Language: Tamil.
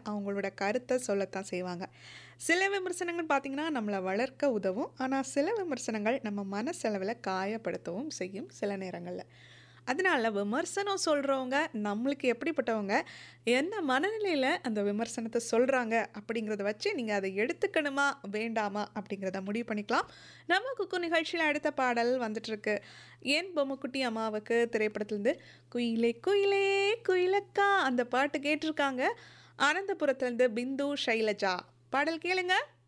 அவங்களோட கருத்தை சொல்லத்தான் செய்வாங்க சில விமர்சனங்கள் பார்த்திங்கன்னா நம்மளை வளர்க்க உதவும் ஆனால் சில விமர்சனங்கள் நம்ம மனசளவில் காயப்படுத்தவும் செய்யும் சில நேரங்களில் அதனால விமர்சனம் சொல்கிறவங்க நம்மளுக்கு எப்படிப்பட்டவங்க என்ன மனநிலையில் அந்த விமர்சனத்தை சொல்கிறாங்க அப்படிங்கிறத வச்சு நீங்கள் அதை எடுத்துக்கணுமா வேண்டாமா அப்படிங்கிறத முடிவு பண்ணிக்கலாம் நம்ம குக்கு நிகழ்ச்சியில் அடுத்த பாடல் வந்துட்டுருக்கு ஏன் பொம்முக்குட்டி அம்மாவுக்கு திரைப்படத்துலேருந்து குயிலே குயிலே குயிலக்கா அந்த பாட்டு கேட்டிருக்காங்க அனந்தபுரத்துலேருந்து பிந்து ஷைலஜா பாடல் கேளுங்க